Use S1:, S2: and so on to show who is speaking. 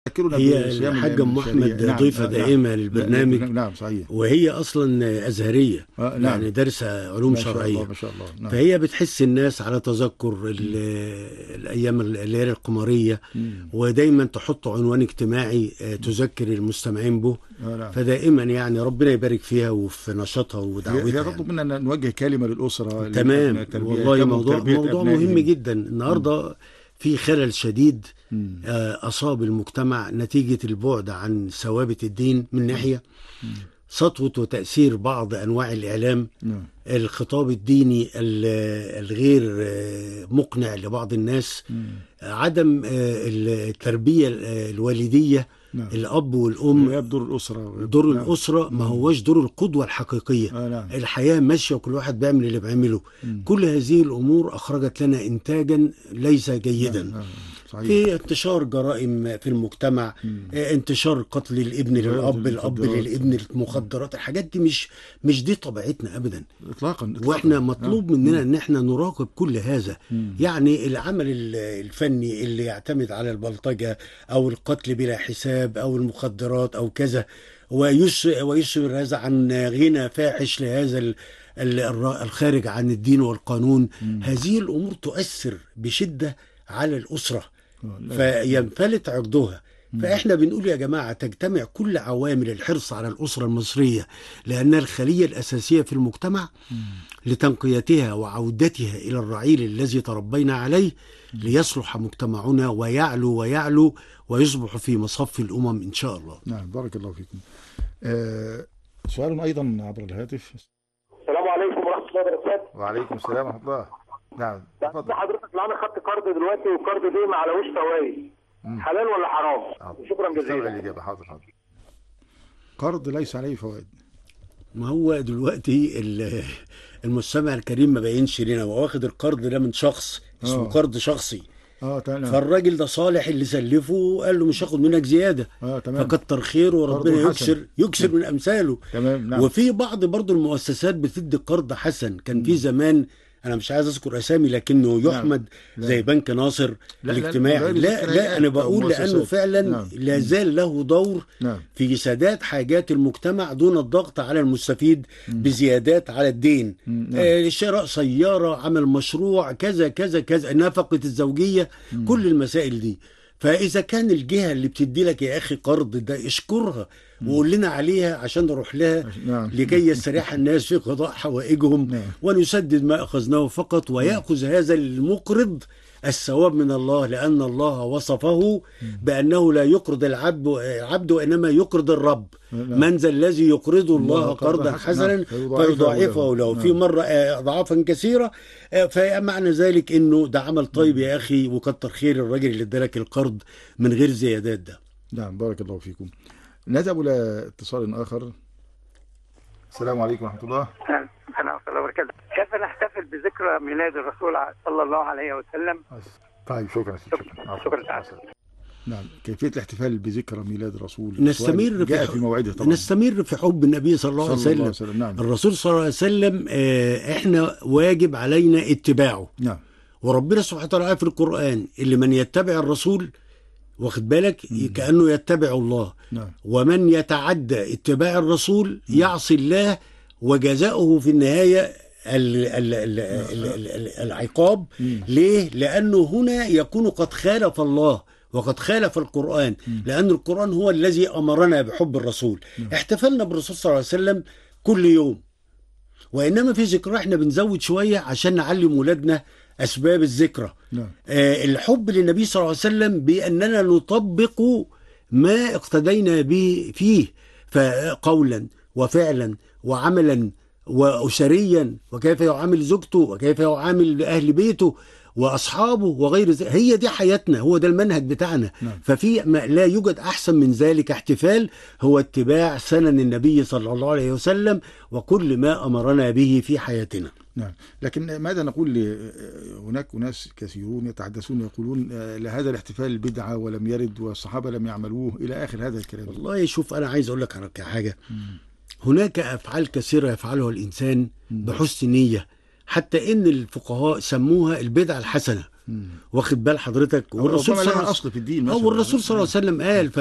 S1: ذكرنا
S2: هي
S1: بصيام
S2: الحاجة أم
S1: الشهرية.
S2: أحمد
S1: نعم،
S2: ضيفة
S1: نعم،
S2: دائمة
S1: نعم.
S2: للبرنامج
S1: نعم صحيح
S2: وهي أصلا أزهرية
S1: آه، نعم.
S2: يعني دارسة علوم
S1: ما شاء الله
S2: شرعية
S1: ما شاء الله نعم.
S2: فهي بتحس الناس على تذكر ال- الأيام الليالي القمرية
S1: مم.
S2: ودايما تحط عنوان اجتماعي آه، تذكر المستمعين به
S1: آه، نعم.
S2: فدائما يعني ربنا يبارك فيها وفي نشاطها
S1: هي هي
S2: ودعوتها
S1: تطلب
S2: يعني.
S1: منا ان نوجه كلمه للاسره
S2: تمام
S1: للتربية،
S2: والله
S1: يهتموا
S2: موضوع
S1: بتربية
S2: موضوع
S1: أبنائهم.
S2: مهم جدا النهارده في خلل شديد
S1: مم.
S2: آه، أصاب المجتمع نتيجة البعد عن ثوابت الدين من ناحية سطوة وتأثير بعض أنواع الإعلام
S1: نعم
S2: الخطاب الديني ال- الغير آه، مقنع لبعض الناس
S1: مم.
S2: عدم آه، التربية ال- الوالدية
S1: نعم
S2: الأب والأم
S1: غياب دور الاسره
S2: دور
S1: نعم.
S2: الأسرة ما هوش دور القدوة الحقيقية
S1: آه نعم
S2: الحياة ماشية وكل واحد بيعمل اللي بيعمله
S1: مم.
S2: كل هذه الأمور أخرجت لنا إنتاجا ليس جيدا
S1: نعم، نعم، صحيح
S2: في انتشار جرائم في المجتمع
S1: مم.
S2: آه، انتشار قتل الابن
S1: غير
S2: للاب الاب
S1: المخدرات.
S2: للابن المخدرات الحاجات دي مش مش دي طبيعتنا ابدا
S1: اطلاقا إطلاقاً.
S2: واحنا
S1: نعم.
S2: مطلوب مننا ان احنا نراقب كل هذا
S1: مم.
S2: يعني العمل ال- الفني اللي يعتمد على البلطجه او القتل بلا حساب او المخدرات او كذا ويش ويشعر هذا عن غنى فاحش لهذا ال- ال- الر- الخارج عن الدين والقانون هذه الامور تؤثر بشده على الاسره
S1: آه، لا.
S2: فينفلت عقدها فاحنا بنقول يا جماعه تجتمع كل عوامل الحرص على الاسره المصريه لانها الخليه الاساسيه في المجتمع لتنقيتها وعودتها الى الرعيل الذي تربينا عليه ليصلح مجتمعنا ويعلو ويعلو ويصبح في مصف الامم ان شاء الله.
S1: نعم بارك الله فيكم آه سؤال ايضا عبر الهاتف
S3: السلام عليكم ورحمه الله وبركاته
S1: وعليكم السلام ورحمه الله نعم
S3: ده حضرتك معانا خدت قرض دلوقتي والقرض ده ما عليهوش فوائد حلال ولا حرام شكرا جزيلا
S1: الاجابه حاضر حاضر قرض ليس عليه فوائد
S2: ما هو دلوقتي ال- المستمع الكريم ما بينش لنا هو واخد القرض ده من شخص اسمه
S1: آه.
S2: قرض شخصي
S1: اه تمام
S2: فالراجل ده صالح اللي سلفه وقال له مش هاخد منك زياده
S1: اه تمام
S2: فكتر خيره وربنا
S1: قرض حسن.
S2: يكسر يكسر من امثاله
S1: تمام نعم
S2: وفي بعض برضو المؤسسات بتدي قرض حسن كان في زمان انا مش عايز اذكر اسامي لكنه يحمد
S1: لا.
S2: زي بنك ناصر
S1: لا، لا،
S2: الاجتماعي
S1: غير
S2: لا
S1: ذكر
S2: لا
S1: هيئات
S2: انا
S1: أو
S2: بقول لانه
S1: مؤسسات.
S2: فعلا
S1: نعم.
S2: لا زال له دور
S1: نعم
S2: في سداد حاجات المجتمع دون الضغط على المستفيد بزيادات على الدين
S1: مم. نعم.
S2: آه شراء سيارة عمل مشروع كذا كذا كذا نفقة الزوجية كل المسائل دي فإذا كان الجهة اللي بتدي لك يا أخي قرض ده اشكرها وقول لنا عليها عشان نروح لها
S1: نعم
S2: لكي يستريح الناس في قضاء حوائجهم
S1: نعم.
S2: ونسدد ما أخذناه فقط ويأخذ هذا المقرض الثواب من الله لأن الله وصفه بأنه لا يقرض العبد العبد وإنما يقرض الرب
S1: نعم.
S2: من ذا الذي يقرض الله
S1: الله قرضاً
S2: قرضا
S1: حسناً
S2: حسنا
S1: فيضاعفه
S2: فيضاعفه
S1: له.
S2: له في
S1: نعم.
S2: مرة آه، أضعافا كثيرة آه، فمعنى ذلك إنه ده عمل طيب يا أخي وكتر خير الراجل اللي ادالك القرض من غير زيادات ده
S1: نعم بارك الله فيكم نذهب الى اتصال اخر السلام عليكم ورحمه الله
S4: السلام ورحمة الله وبركاته كيف نحتفل بذكرى ميلاد الرسول صلى الله عليه وسلم
S1: طيب شكرا شكرا
S4: شكرا تعالى.
S1: نعم كيفيه الاحتفال بذكرى ميلاد الرسول
S2: نستمر
S1: سؤال جاء
S2: في
S1: في موعده طبعا
S2: نستمر في حب النبي صلى الله عليه
S1: صلى الله عليه
S2: وسلم
S1: وسلم نعم
S2: الرسول صلى الله عليه وسلم آه، احنا واجب علينا اتباعه
S1: نعم
S2: وربنا سبحانه وتعالى في القرآن اللي من يتبع الرسول واخد بالك كأنه يتبع الله
S1: نعم
S2: ومن يتعدى اتباع الرسول يعصي الله وجزاؤه في النهاية ال ال ال ال ال ال العقاب ليه؟ لأنه هنا يكون قد خالف الله وقد خالف القرآن لأن القرآن هو الذي أمرنا بحب الرسول احتفلنا بالرسول صلى الله عليه وسلم كل يوم وإنما في ذكرى احنا بنزود شوية عشان نعلم ولادنا أسباب الذكرى
S1: نعم
S2: آه، الحب للنبي صلى الله عليه وسلم بأننا نطبق ما اقتدينا به فيه فقولا وفعلا وعملا وأسريا وكيف يعامل زوجته وكيف يعامل أهل بيته وأصحابه وغير ذلك هي دي حياتنا هو ده المنهج بتاعنا
S1: نعم.
S2: ففي ما لا يوجد أحسن من ذلك احتفال هو اتباع سنن النبي صلى الله عليه وسلم وكل ما أمرنا به في حياتنا
S1: نعم لكن ماذا نقول ل- هناك أناس كثيرون يتحدثون يقولون آه، لهذا الاحتفال بدعة ولم يرد والصحابة لم يعملوه إلى آخر هذا الكلام
S2: والله شوف انا عايز اقول لك على حاجه هناك افعال كثيره يفعلها الانسان بحسن نيه حتى ان الفقهاء سموها البدعه الحسنه واخد بال حضرتك والرسول
S1: ربما
S2: صلى
S1: لها
S2: الله
S1: اصل في الدين
S2: اه
S1: مثلا
S2: والرسول صلى الله عليه وسلم قال